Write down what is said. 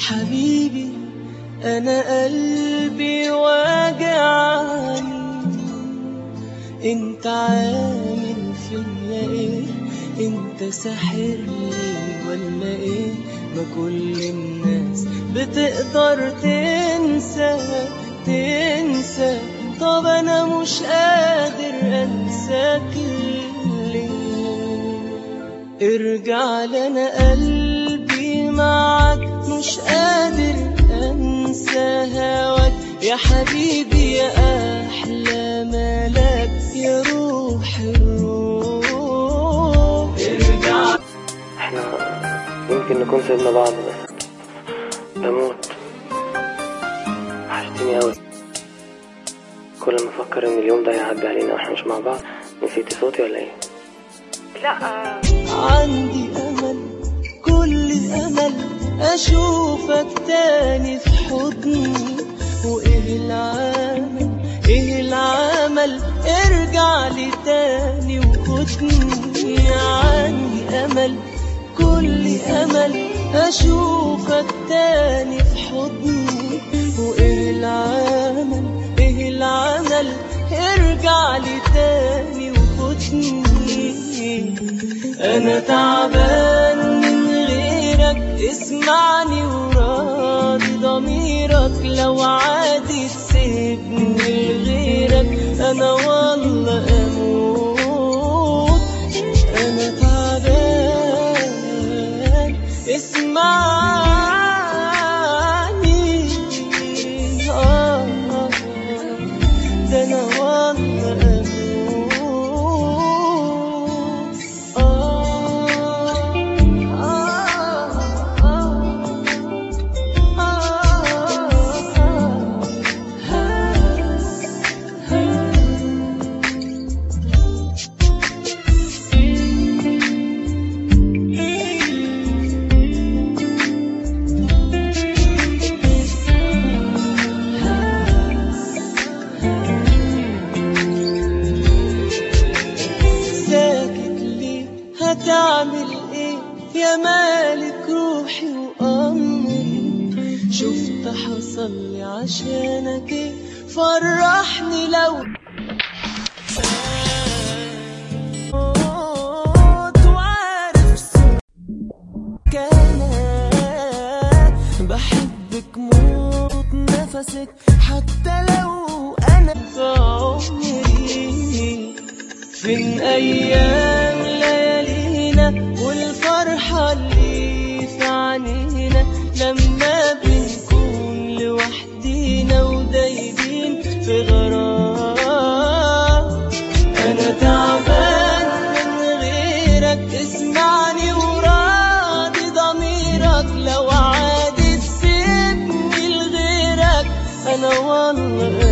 حبيبي انا قلبي واجعني انت عامل فيا ايه انت ساحرني ولا ايه ما كل الناس بتقدر تنسى تنسى طب انا مش قادر انساك ليه ارجع لنا قلبي معاك مش قادر انسى هواك يا حبيبي يا احلى ملاك يا روح الروح ارجع احنا يمكن نكون سيبنا بعض بس بموت وحشتني قوي كل ما افكر ان اليوم ده هيعدي علينا واحنا مش مع بعض نسيتي صوتي ولا ايه لا عندي امل كل الامل اشوفك تاني في حضني وايه العمل ايه العمل ارجع لي تاني وخدني عندي امل كل امل اشوفك تاني في حضني وايه العمل ايه العمل ارجع لي تاني وخدني انا تعبان من غيرك اسمعني وراضي ضميرك لو عادي تسيبني لغيرك انا والله اموت انا تعبان اسمعني آه ده انا والله اموت آه آه ساكت ليه هتعمل ايه يا مالك روحي وامري شفت حصل لي عشانك ايه فرحني لو موت وعارف كان بحبك موت نفسك حتى لو انا في عمري فين ايام ليالينا والفرحة اللي في عينينا لما بنكون لوحدينا ودايبين في غرام انا تعبان من غيرك اسمعني وراضي ضميرك لو عادي تسيبني لغيرك انا والله